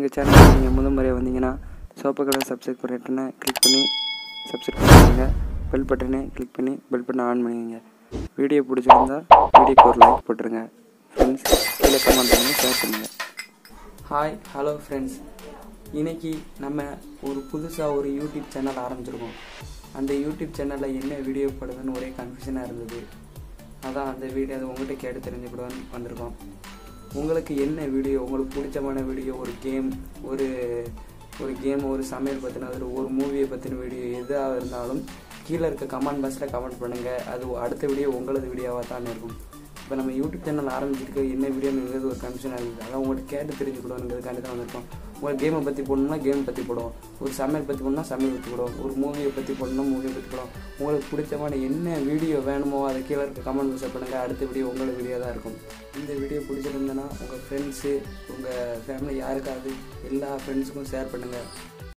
எங்கள் சேனலுக்கு நீங்கள் முதல் முறையாக வந்தீங்கன்னா சோப்பு கலர் சப்ஸ்கிரைப் பட்டனை கிளிக் பண்ணி சப்ஸ்கிரைப் பண்ணிக்கோங்க பெல் பட்டனை கிளிக் பண்ணி பெல் பட்டனை ஆன் பண்ணிக்கோங்க வீடியோ பிடிச்சிருந்தா வீடியோக்கு ஒரு லைக் போட்டுருங்க ஃப்ரெண்ட்ஸ் கீழே கமெண்ட் பண்ணி ஷேர் பண்ணுங்கள் ஹாய் ஹலோ ஃப்ரெண்ட்ஸ் இன்னைக்கு நம்ம ஒரு புதுசாக ஒரு யூடியூப் சேனல் ஆரம்பிச்சிருக்கோம் அந்த யூடியூப் சேனலில் என்ன வீடியோ போடுதுன்னு ஒரே கன்ஃபியூஷனாக இருந்தது அதான் அந்த வீடியோ அது உங்கள்கிட்ட கேட்டு தெரிஞ்சுக்கிடுவேன்னு வந்திருக்கோம் உங்களுக்கு என்ன வீடியோ உங்களுக்கு பிடிச்சமான வீடியோ ஒரு கேம் ஒரு ஒரு கேம் ஒரு சமையல் பற்றின ஒரு ஒரு மூவியை பற்றின வீடியோ எதாக இருந்தாலும் கீழே இருக்க கமெண்ட் பாக்ஸில் கமெண்ட் பண்ணுங்கள் அது அடுத்த வீடியோ உங்களது வீடியோவாக தான் இருக்கும் இப்போ நம்ம யூடியூப் சேனல் ஆரம்பிச்சிருக்க என்ன வீடியோங்கிறது ஒரு கன்ஃபியூஷனாக இருக்குது அதான் உங்கள்கிட்ட கேட்டு தெரிஞ்சுக்கணுங்கிறதுக்காண்டி தான் வந்திருக்கோம் உங்களுக்கு கேமை பற்றி போடணும்னா கேம் பற்றி போடுவோம் ஒரு சமையல் பற்றி போடணும்னா சமையல் பற்றி போடுவோம் ஒரு மூவியை பற்றி போடணும்னா மூவியை பற்றி போடுவோம் உங்களுக்கு பிடிச்சமான என்ன வீடியோ வேணுமோ அதை கீழே இருக்க கமெண்ட் பாக்ஸில் பண்ணுங்கள் அடுத்த வீடியோ உங்களோட வீடியோ தான் இருக்கும் இந்த வீடியோ பிடிச்சிருந்ததுன்னா உங்கள் ஃப்ரெண்ட்ஸு உங்கள் ஃபேமிலி யாருக்காவது எல்லா ஃப்ரெண்ட்ஸுக்கும் ஷேர் பண்ணுங்கள்